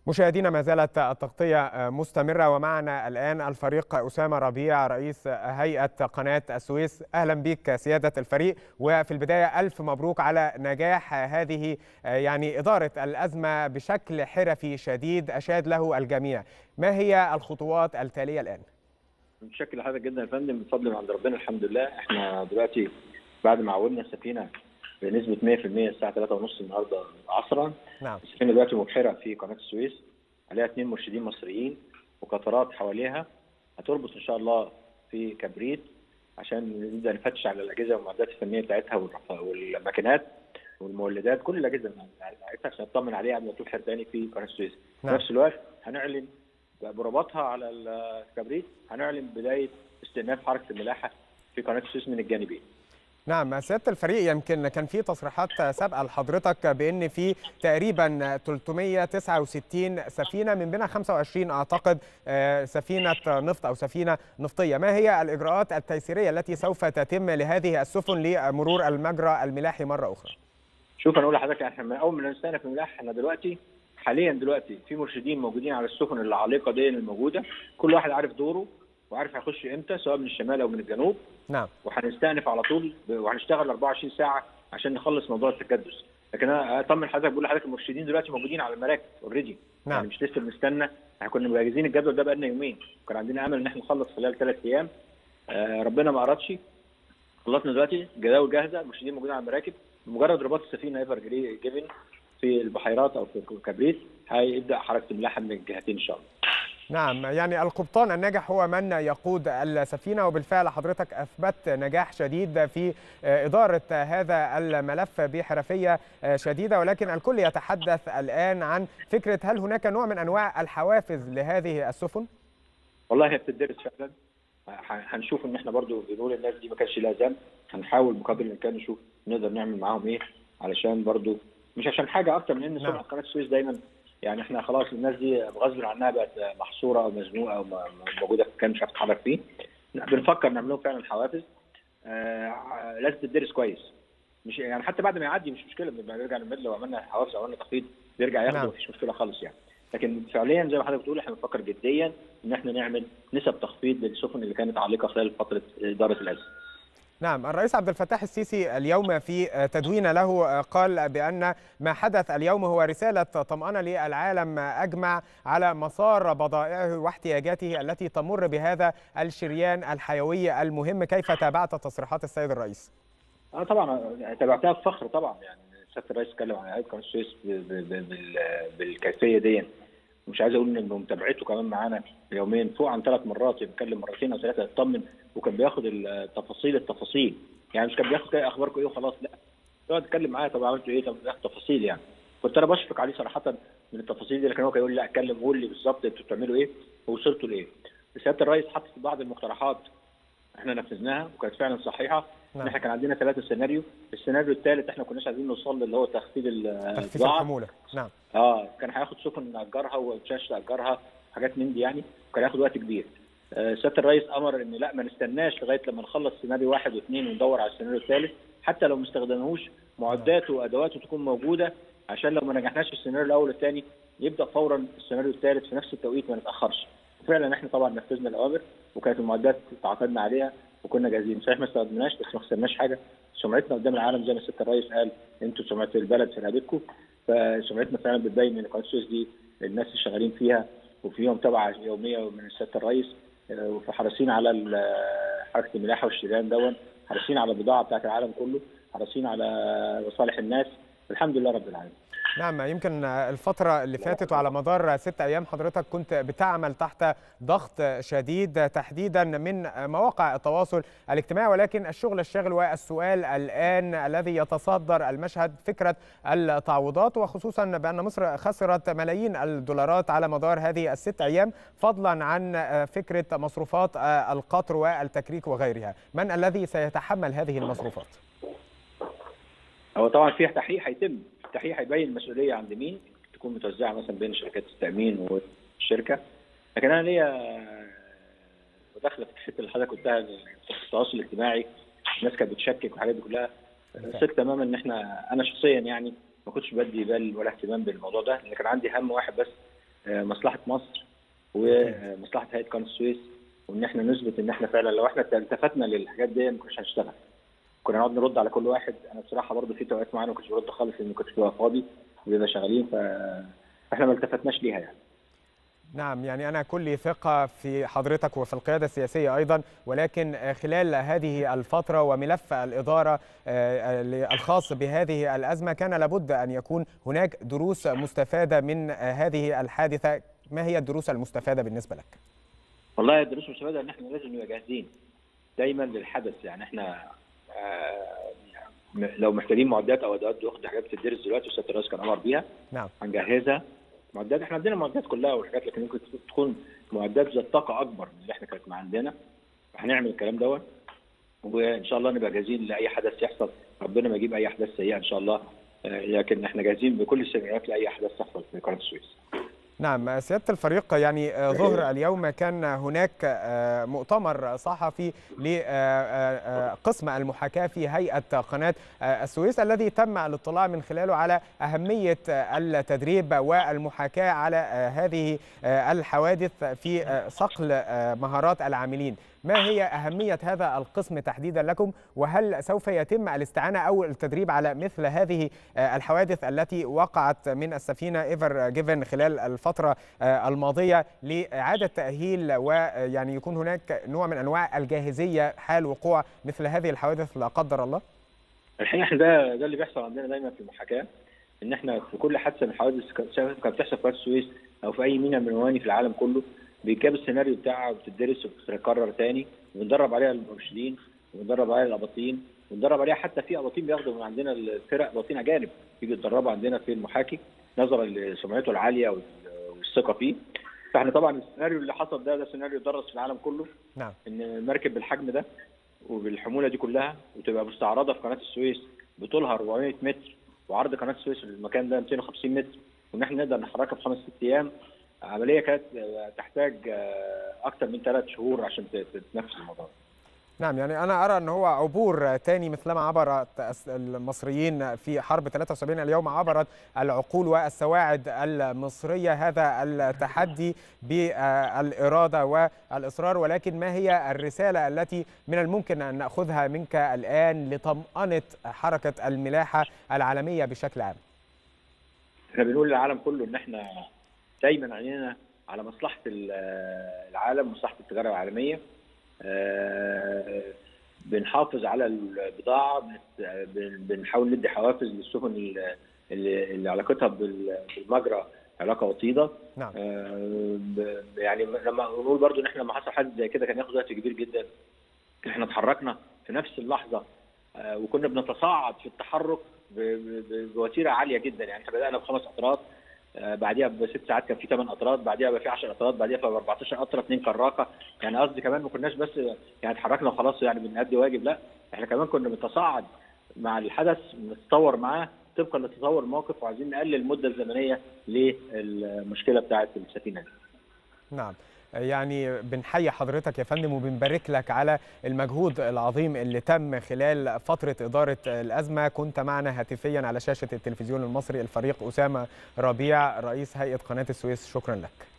مشاهدينا ما زالت التغطية مستمرة ومعنا الآن الفريق أسامة ربيع رئيس هيئة قناة السويس أهلا بك سيادة الفريق وفي البداية ألف مبروك على نجاح هذه يعني إدارة الأزمة بشكل حرفي شديد أشاد له الجميع ما هي الخطوات التالية الآن؟ متشكر لحضرتك جدا يا فندم بفضل من عند ربنا الحمد لله احنا دلوقتي بعد ما عودنا السفينه بنسبه 100% الساعه 3:30 النهارده عصرا نعم السفينه دلوقتي مبحره في قناه السويس عليها اثنين مرشدين مصريين وقطارات حواليها هتربط ان شاء الله في كبريت عشان نبدا نفتش على الاجهزه والمعدات الفنيه بتاعتها والرف- والماكينات والمولدات كل الاجهزه بتاعتها عشان نطمن عليها قبل ما تبحر تاني في قناه السويس في نعم. نفس الوقت هنعلن برباطها على الكبريت هنعلن بدايه استئناف حركه الملاحه في قناه السويس من الجانبين نعم سيادة الفريق يمكن كان في تصريحات سابقة لحضرتك بأن في تقريبا 369 سفينة من بينها 25 أعتقد آه، سفينة نفط أو سفينة نفطية ما هي الإجراءات التيسيرية التي سوف تتم لهذه السفن لمرور المجرى الملاحي مرة أخرى شوف انا اقول لحضرتك احنا من اول ما نستأنف الملاحه احنا دلوقتي حاليا دلوقتي في مرشدين موجودين على السفن العالقه دي الموجوده كل واحد عارف دوره وعارف هيخش امتى سواء من الشمال او من الجنوب نعم وهنستأنف على طول وهنشتغل 24 ساعه عشان نخلص موضوع التكدس لكن انا اطمن حضرتك بقول لحضرتك المرشدين دلوقتي موجودين على المراكب اوريدي نعم. يعني مش لسه بنستنى احنا كنا مجهزين الجدول ده بقالنا يومين وكان عندنا امل ان احنا نخلص خلال ثلاث ايام آه ربنا ما ارادش خلصنا دلوقتي جداول جاهزه المرشدين موجودين على المراكب بمجرد رباط السفينه ايفر جيفن في البحيرات او في كبريت هيبدا حركه الملاحه من الجهتين ان شاء الله نعم يعني القبطان الناجح هو من يقود السفينة وبالفعل حضرتك أثبت نجاح شديد في إدارة هذا الملف بحرفية شديدة ولكن الكل يتحدث الآن عن فكرة هل هناك نوع من أنواع الحوافز لهذه السفن؟ والله هي بتدرس فعلا ه- هنشوف ان احنا برضو بنقول الناس دي ما كانش لها ذنب هنحاول بقدر الامكان نشوف نقدر نعمل معاهم ايه علشان برضو مش عشان حاجه اكتر من ان نعم. سمعه قناه السويس دايما يعني احنا خلاص الناس دي غصب عنها بقت محصوره او مزنوقه او م- م- موجوده في مكان مش عارف تتحرك فيه لا، بنفكر نعمل لهم فعلا حوافز آه لازم تدرس كويس مش يعني حتى بعد ما يعدي مش مشكله بنبقى نرجع نمد لو عملنا حوافز او عملنا تخفيض بيرجع ياخده نعم. مفيش مشكله خالص يعني لكن فعليا زي ما حضرتك بتقول احنا بنفكر جديا ان احنا نعمل نسب تخفيض للسفن اللي كانت عالقه خلال فتره اداره الازمه. نعم الرئيس عبد الفتاح السيسي اليوم في تدوين له قال بأن ما حدث اليوم هو رسالة طمأنة للعالم أجمع على مسار بضائعه واحتياجاته التي تمر بهذا الشريان الحيوي المهم كيف تابعت تصريحات السيد الرئيس؟ انا طبعا تابعتها بفخر طبعا يعني سياده الرئيس اتكلم عن هيئه قناه السويس ب- ب- ب- بال- بالكيفيه دي مش عايز اقول ان متابعته كمان معانا يوميا فوق عن ثلاث مرات بيتكلم مرتين او ثلاثه يطمن وكان بياخد التفاصيل التفاصيل يعني مش كان بياخد كده اخباركم ايه وخلاص لا يقعد يتكلم معايا طب عملتوا ايه طب بياخد تفاصيل يعني كنت انا بشفق عليه صراحه من التفاصيل دي لكن هو كان يقول لي لا اتكلم قول لي بالظبط انتوا بتعملوا ايه ووصلتوا لايه سياده الرئيس حط بعض المقترحات احنا نفذناها وكانت فعلا صحيحه نعم. احنا كان عندنا ثلاثه سيناريو السيناريو الثالث احنا كناش عايزين نوصل اللي هو تخفيض ال- تخفيف البضاعه الحمولة نعم اه كان هياخد سفن نأجرها وشاش تأجرها حاجات من دي يعني وكان هياخد وقت كبير آه سياده الرئيس امر ان لا ما نستناش لغايه لما نخلص سيناريو واحد واثنين وندور على السيناريو الثالث حتى لو ما استخدمناهوش معداته وادواته تكون موجوده عشان لو ما نجحناش في السيناريو الاول والثاني يبدا فورا السيناريو الثالث في نفس التوقيت ما نتاخرش فعلا احنا طبعا نفذنا الاوامر وكانت المعدات تعاقدنا عليها وكنا جاهزين صحيح ما استخدمناش بس ما خسرناش حاجه سمعتنا قدام العالم زي ما سياده الرئيس قال انتوا سمعه البلد في رقبتكم فسمعتنا فعلا بتبين ان قناه السويس دي الناس اللي شغالين فيها وفيهم متابعه يوميه من سياده الرئيس آه، فحريصين على ال- حركه الملاحه والشريان دون حريصين على البضاعه بتاعت العالم كله حريصين على مصالح الناس الحمد لله رب العالمين نعم يمكن الفترة اللي فاتت وعلى مدار ست أيام حضرتك كنت بتعمل تحت ضغط شديد تحديدا من مواقع التواصل الاجتماعي ولكن الشغل الشاغل والسؤال الآن الذي يتصدر المشهد فكرة التعويضات وخصوصا بأن مصر خسرت ملايين الدولارات على مدار هذه الست أيام فضلا عن فكرة مصروفات القطر والتكريك وغيرها من الذي سيتحمل هذه المصروفات؟ هو طبعا في تحقيق هيتم التحقيق هيبين المسؤوليه عند مين تكون متوزعه مثلا بين شركات التامين والشركه لكن انا ليا مداخله في الحته اللي حضرتك قلتها في التواصل الاجتماعي الناس كانت بتشكك والحاجات دي كلها ثق تماما ان احنا انا شخصيا يعني ما كنتش بدي بال ولا اهتمام بالموضوع ده لان كان عندي هم واحد بس مصلحه مصر ومصلحه هيئه قناه السويس وان احنا نثبت ان احنا فعلا لو احنا التفتنا للحاجات دي ما كناش هنشتغل كنا نقعد نرد على كل واحد انا بصراحه برضه في توقيت معينه ما كنتش برد خالص لان ما كنتش ببقى فاضي وبيبقى شغالين فاحنا ما التفتناش ليها يعني نعم يعني أنا كل ثقة في حضرتك وفي القيادة السياسية أيضا ولكن خلال هذه الفترة وملف الإدارة الخاص بهذه الأزمة كان لابد أن يكون هناك دروس مستفادة من هذه الحادثة ما هي الدروس المستفادة بالنسبة لك؟ والله الدروس المستفادة أن احنا لازم نبقى جاهزين دايما للحدث يعني احنا لو محتاجين معدات او ادوات دي حاجات بتدرس دلوقتي والسياده الرئيس كان امر بيها نعم هنجهزها معدات احنا عندنا معدات كلها والحاجات لكن ممكن تكون معدات ذات طاقه اكبر من اللي احنا كانت عندنا هنعمل الكلام دوت وان شاء الله نبقى جاهزين لاي حدث يحصل ربنا ما يجيب اي احداث سيئه ان شاء الله لكن احنا جاهزين بكل السيناريوهات لاي احداث تحصل في قناه السويس. نعم سيادة الفريق يعني ظهر اليوم كان هناك مؤتمر صحفي لقسم المحاكاة في هيئة قناة السويس الذي تم الاطلاع من خلاله على أهمية التدريب والمحاكاة على هذه الحوادث في صقل مهارات العاملين ما هي أهمية هذا القسم تحديدا لكم وهل سوف يتم الاستعانة أو التدريب على مثل هذه الحوادث التي وقعت من السفينة إيفر جيفن خلال الفترة الماضية لإعادة تأهيل ويعني يكون هناك نوع من أنواع الجاهزية حال وقوع مثل هذه الحوادث لا قدر الله؟ الحقيقة احنا ده ده اللي بيحصل عندنا دايما في المحاكاة ان احنا في كل حادثة من الحوادث كانت بتحصل في قناة السويس او في اي ميناء من المواني في العالم كله بيجاب السيناريو بتاعها وبتدرس وبتتكرر تاني وبندرب عليها المرشدين وبندرب عليها الاباطين وبندرب عليها حتى في اباطين بياخدوا من عندنا الفرق اباطين اجانب بيجوا يتدربوا عندنا في المحاكي نظرا لسمعته العاليه والثقه فيه فاحنا طبعا السيناريو اللي حصل ده ده سيناريو درس في العالم كله نعم ان المركب بالحجم ده وبالحموله دي كلها وتبقى مستعرضه في قناه السويس بطولها 400 متر وعرض قناه السويس المكان ده 250 متر وان احنا نقدر نحركها في خمس ست ايام عمليه كانت تحتاج اكثر من ثلاث شهور عشان تنفذ الموضوع نعم يعني انا ارى ان هو عبور ثاني مثلما عبرت المصريين في حرب 73 اليوم عبرت العقول والسواعد المصريه هذا التحدي بالاراده والاصرار ولكن ما هي الرساله التي من الممكن ان ناخذها منك الان لطمانه حركه الملاحه العالميه بشكل عام؟ احنا بنقول للعالم كله ان احنا دايما عينينا على مصلحه العالم ومصلحه التجاره العالميه بنحافظ على البضاعه بنحاول ندي حوافز للسفن اللي علاقتها بالمجرى علاقه وطيده نعم يعني لما نقول برضو ان احنا لما حصل حادث زي كده كان ياخد وقت كبير جدا احنا اتحركنا في نفس اللحظه وكنا بنتصاعد في التحرك بوتيره عاليه جدا يعني احنا بدانا بخمس اطراف بعديها بست ساعات كان في ثمان اطراف بعديها بقى في 10 اطراف بعديها في 14 قطره اثنين كراكه يعني قصدي كمان ما كناش بس يعني اتحركنا وخلاص يعني بنأدي واجب لا احنا كمان كنا بنتصاعد مع الحدث بنتطور معاه طبقا لتطور الموقف وعايزين نقلل المده الزمنيه للمشكله بتاعه السفينه دي. نعم يعني بنحيي حضرتك يا فندم وبنبارك لك على المجهود العظيم اللي تم خلال فترة إدارة الأزمة كنت معنا هاتفيا على شاشة التلفزيون المصري الفريق أسامة ربيع رئيس هيئة قناة السويس شكرا لك